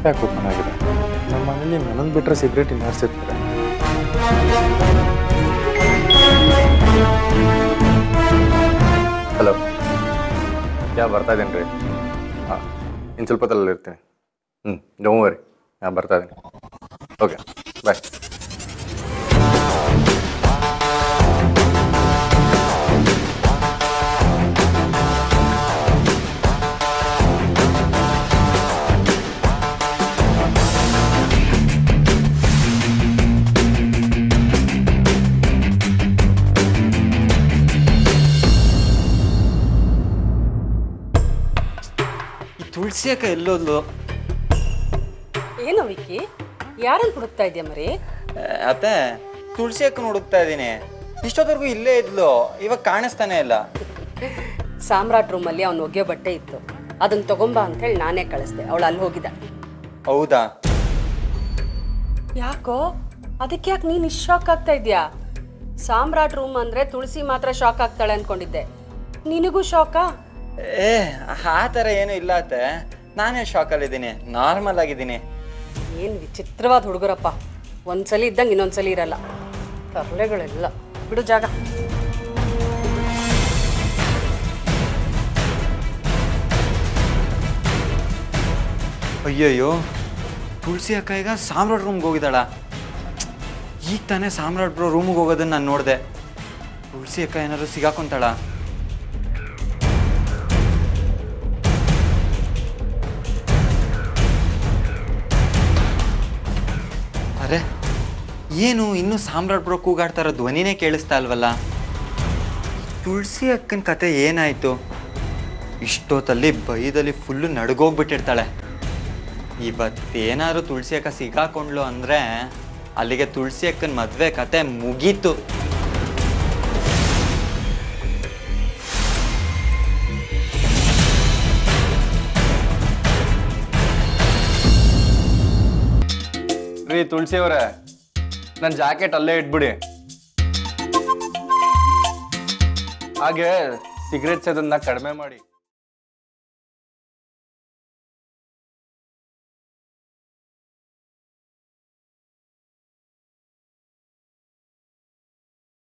ಯಾಕೆ ಓಪನ್ ಆಗಿದೆ ನಮ್ಮ ಮನೇಲಿ ನನಗೆ ಬಿಟ್ಟರೆ ಸಿಗರೇಟ್ ಇನ್ಯಾರು ಸಿಗ್ತಾರೆ ಹಲೋ ಯಾ ಬರ್ತಾ ಇದ್ದೀನಿ ರೀ ಹಾಂ ಇನ್ನು ಸ್ವಲ್ಪ ಹೊತ್ತಲ್ಲಿ ಇರ್ತೀನಿ ಹ್ಞೂ ಡೋಂಟ್ ವರಿ ನಾನು ಬರ್ತಾ ಇದ್ದೀನಿ ಓಕೆ ಬಾಯ್ ಈ ತುಳಸಿ ಅಕ್ಕ ಎಲ್ಲೋದ್ಲು ಏನು ವಿಕ್ಕಿ ಯಾರನ್ನು ಹುಡುಕ್ತಾ ಇದೆಯಾ ಮರಿ ಆ, ಅತ್ತೆ ತುಳಸಿ ಅಕ್ಕ ಹುಡುಕ್ತಾ ಇದ್ದೀನಿ ಇಷ್ಟೊತ್ತವರೆಗೂ ಇಲ್ಲೇ ಇದ್ಲು ಇವಾಗ ಕಾಣಿಸ್ತಾನೆ ಇಲ್ಲ ಸಾಮ್ರಾಟ್ ರೂಮಲ್ಲಿ ಅವ್ನು ಒಗೆಯೋ ಬಟ್ಟೆ ಇತ್ತು ಅದನ್ನ ತಗೊಂಬ ಅಂತೇಳಿ ನಾನೇ ಕಳಿಸ್ದೆ ಅವಳು ಅಲ್ಲಿ ಹೋಗಿದ್ದ ಹೌದಾ ಯಾಕೋ ಅದಕ್ಕೆ ಯಾಕೆ ನೀನು ಇಷ್ಟು ಶಾಕ್ ಆಗ್ತಾ ಇದೆಯಾ ಸಾಮ್ರಾಟ್ ರೂಮ್ ಅಂದ್ರೆ ತುಳಸಿ ಮಾತ್ರ ಶಾಕ್ ಆಗ್ತಾಳೆ ಅನ್ಕೊಂಡಿದ್ದೆ ನಿನಗೂ ಶಾಕಾ ಏ ಆ ಥರ ಏನೂ ಇಲ್ಲ ಅತ್ತೆ ನಾನೇ ಶಾಕಲ್ಲಿದ್ದೀನಿ ನಾರ್ಮಲ್ ಆಗಿದ್ದೀನಿ ಏನು ವಿಚಿತ್ರವಾದ ಹುಡುಗರಪ್ಪ ಒಂದ್ಸಲಿ ಇದ್ದಂಗೆ ಇನ್ನೊಂದ್ಸಲಿ ಇರಲ್ಲ ತರಲೆಗಳೆಲ್ಲ ಬಿಡು ಜಾಗ ಅಯ್ಯಯ್ಯೋ ತುಳಸಿ ಅಕ್ಕ ಈಗ ಸಾಮ್ರಾಟ್ ರೂಮ್ಗೆ ಹೋಗಿದ್ದಾಳ ಈಗ ತಾನೇ ಸಾಮ್ರಾಟ್ ಬ್ರೋ ರೂಮಿಗೆ ಹೋಗೋದನ್ನ ನಾನು ನೋಡಿದೆ ತುಳಸಿ ಅಕ್ಕ ಏನಾದ್ರು ಸಿಗಾಕೊಂತಾಳ ಅರೆ ಏನು ಇನ್ನೂ ಸಾಮ್ರಾಟ್ ಬ್ರೋ ಕೂಗಾಡ್ತಾರೋ ಧ್ವನಿನೇ ಕೇಳಿಸ್ತಾ ಇಲ್ವಲ್ಲ ತುಳಸಿ ಅಕ್ಕನ ಕತೆ ಏನಾಯ್ತು ಇಷ್ಟೊತ್ತಲ್ಲಿ ಬೈದಲ್ಲಿ ಫುಲ್ಲು ನಡ್ಗೋಗ್ಬಿಟ್ಟಿರ್ತಾಳೆ ಇವತ್ತೇನಾದ್ರು ತುಳಸಿ ಅಕ್ಕ ಸಿಗಾಕೊಂಡ್ಲು ಅಂದ್ರೆ ಅಲ್ಲಿಗೆ ತುಳಸಿ ಅಕ್ಕನ ಮದ್ವೆ ಕತೆ ಮುಗೀತು ರೀ ತುಳಸಿ ಅವರೇ ನನ್ನ ಜಾಕೆಟ್ ಅಲ್ಲೇ ಇಟ್ಬಿಡಿ ಹಾಗೆ ಸಿಗರೇಟ್ ಸೇದನ್ನ ಕಡಿಮೆ ಮಾಡಿ